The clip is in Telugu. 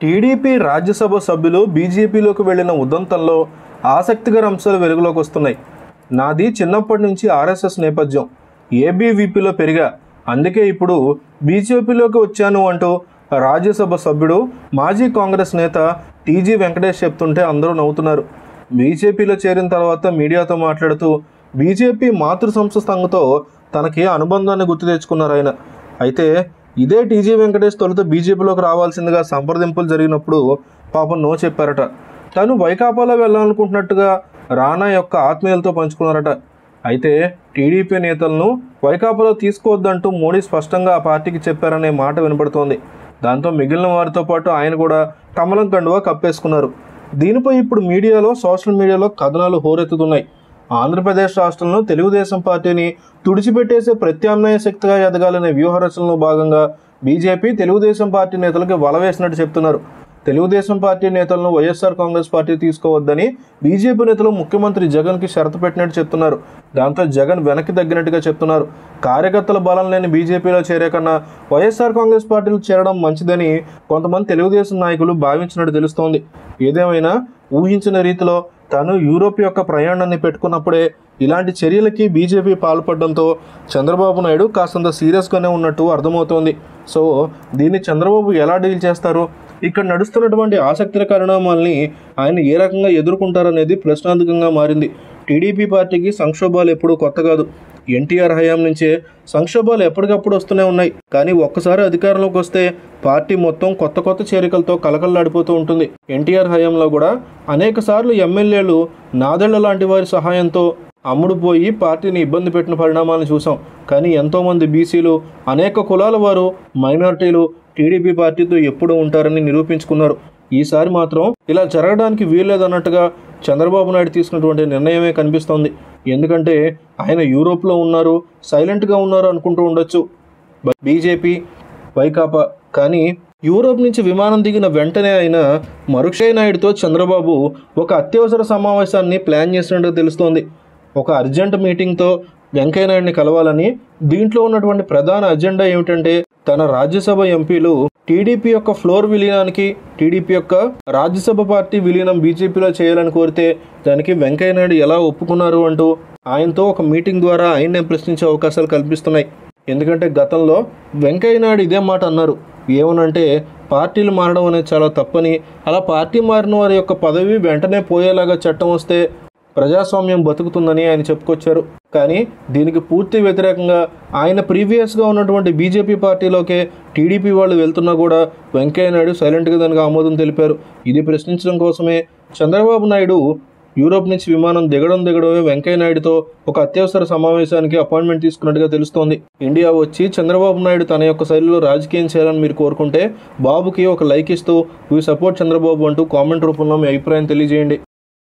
టీడీపీ రాజ్యసభ సభ్యులు బీజేపీలోకి వెళ్లిన ఉదంతంలో ఆసక్తికర అంశాలు వెలుగులోకి వస్తున్నాయి నాది చిన్నప్పటి నుంచి ఆర్ఎస్ఎస్ నేపథ్యం ఏబీవీపీలో పెరిగా అందుకే ఇప్పుడు బీజేపీలోకి వచ్చాను అంటూ రాజ్యసభ సభ్యుడు మాజీ కాంగ్రెస్ నేత టీజీ వెంకటేష్ చెప్తుంటే అందరూ నవ్వుతున్నారు బీజేపీలో చేరిన తర్వాత మీడియాతో మాట్లాడుతూ బీజేపీ మాతృ సంస్థ సంఘతో తనకి అనుబంధాన్ని గుర్తు తెచ్చుకున్నారు ఆయన అయితే ఇదే టీజీ వెంకటేష్ తొలుత బీజేపీలోకి రావాల్సిందిగా సంప్రదింపులు జరిగినప్పుడు పాపం నో చెప్పారట తను వైకాపాలో వెళ్ళాలనుకుంటున్నట్టుగా రానా యొక్క ఆత్మీయులతో పంచుకున్నారట అయితే టీడీపీ నేతలను వైకాపాలో తీసుకోవద్దంటూ మోడీ స్పష్టంగా ఆ పార్టీకి చెప్పారనే మాట వినపడుతోంది దాంతో మిగిలిన వారితో పాటు ఆయన కూడా కమలం కండువా కప్పేసుకున్నారు దీనిపై ఇప్పుడు మీడియాలో సోషల్ మీడియాలో కథనాలు హోరెత్తుతున్నాయి ఆంధ్రప్రదేశ్ రాష్ట్రంలో తెలుగుదేశం పార్టీని తుడిచిపెట్టేసే ప్రత్యామ్నాయ శక్తిగా ఎదగాలనే వ్యూహరచనలో భాగంగా బీజేపీ తెలుగుదేశం పార్టీ నేతలకు వలవేసినట్టు చెప్తున్నారు తెలుగుదేశం పార్టీ నేతలను వైఎస్ఆర్ కాంగ్రెస్ పార్టీ తీసుకోవద్దని బీజేపీ నేతలు ముఖ్యమంత్రి జగన్కి షరతు పెట్టినట్టు చెప్తున్నారు దాంతో జగన్ వెనక్కి తగ్గినట్టుగా చెప్తున్నారు కార్యకర్తల బలం లేని బీజేపీలో చేరే కన్నా వైఎస్ఆర్ కాంగ్రెస్ పార్టీలో చేరడం మంచిదని కొంతమంది తెలుగుదేశం నాయకులు భావించినట్టు తెలుస్తోంది ఏదేమైనా ఊహించిన రీతిలో తాను యూరోప్ యొక్క ప్రయాణాన్ని పెట్టుకున్నప్పుడే ఇలాంటి చర్యలకి బీజేపీ పాల్పడడంతో చంద్రబాబు నాయుడు కాస్తంత సీరియస్గానే ఉన్నట్టు అర్థమవుతోంది సో దీన్ని చంద్రబాబు ఎలా డీల్ చేస్తారు ఇక్కడ నడుస్తున్నటువంటి ఆసక్తికర పరిణామాల్ని ఆయన ఏ రకంగా ఎదుర్కొంటారనేది ప్రశ్నార్థకంగా మారింది టీడీపీ పార్టీకి సంక్షోభాలు ఎప్పుడూ కొత్త కాదు ఎన్టీఆర్ హయాం నుంచే సంక్షోభాలు ఎప్పటికప్పుడు వస్తూనే ఉన్నాయి కానీ ఒక్కసారి అధికారంలోకి వస్తే పార్టీ మొత్తం కొత్త కొత్త చేరికలతో కలకల్లాడిపోతూ ఉంటుంది ఎన్టీఆర్ హయాంలో కూడా అనేక సార్లు ఎమ్మెల్యేలు నాదెళ్ల లాంటి వారి సహాయంతో అమ్ముడుపోయి పార్టీని ఇబ్బంది పెట్టిన పరిణామాలను చూసాం కానీ ఎంతోమంది బీసీలు అనేక కులాల వారు మైనారిటీలు టీడీపీ పార్టీతో ఎప్పుడూ ఉంటారని నిరూపించుకున్నారు ఈసారి మాత్రం ఇలా జరగడానికి వీల్లేదన్నట్టుగా చంద్రబాబు నాయుడు తీసుకున్నటువంటి నిర్ణయమే కనిపిస్తోంది ఎందుకంటే ఆయన యూరోప్లో ఉన్నారు సైలెంట్గా ఉన్నారు అనుకుంటూ ఉండొచ్చు బ- బీజేపీ వైకాపా కానీ యూరోప్ నుంచి విమానం దిగిన వెంటనే ఆయన మరుక్షయ్ నాయుడుతో చంద్రబాబు ఒక అత్యవసర సమావేశాన్ని ప్లాన్ చేసినట్టుగా తెలుస్తోంది ఒక అర్జెంట్ మీటింగ్తో వెంకయ్య నాయుడిని కలవాలని దీంట్లో ఉన్నటువంటి ప్రధాన అజెండా ఏమిటంటే తన రాజ్యసభ ఎంపీలు టీడీపీ యొక్క ఫ్లోర్ విలీనానికి టీడీపీ యొక్క రాజ్యసభ పార్టీ విలీనం బీజేపీలో చేయాలని కోరితే దానికి వెంకయ్య నాయుడు ఎలా ఒప్పుకున్నారు అంటూ ఆయనతో ఒక మీటింగ్ ద్వారా ఆయన్నే ప్రశ్నించే అవకాశాలు కల్పిస్తున్నాయి ఎందుకంటే గతంలో వెంకయ్య నాయుడు ఇదే మాట అన్నారు ఏమనంటే పార్టీలు మారడం అనేది చాలా తప్పని అలా పార్టీ మారిన వారి యొక్క పదవి వెంటనే పోయేలాగా చట్టం వస్తే ప్రజాస్వామ్యం బతుకుతుందని ఆయన చెప్పుకొచ్చారు కానీ దీనికి పూర్తి వ్యతిరేకంగా ఆయన ప్రీవియస్గా ఉన్నటువంటి బీజేపీ పార్టీలోకే టీడీపీ వాళ్ళు వెళ్తున్నా కూడా వెంకయ్య నాయుడు సైలెంట్గా దానికి ఆమోదం తెలిపారు ఇది ప్రశ్నించడం కోసమే చంద్రబాబు నాయుడు యూరోప్ నుంచి విమానం దిగడం దిగడమే వెంకయ్య నాయుడుతో ఒక అత్యవసర సమావేశానికి అపాయింట్మెంట్ తీసుకున్నట్టుగా తెలుస్తోంది ఇండియా వచ్చి చంద్రబాబు నాయుడు తన యొక్క శైలిలో రాజకీయం చేయాలని మీరు కోరుకుంటే బాబుకి ఒక లైక్ ఇస్తూ వీ సపోర్ట్ చంద్రబాబు అంటూ కామెంట్ రూపంలో మీ అభిప్రాయం తెలియజేయండి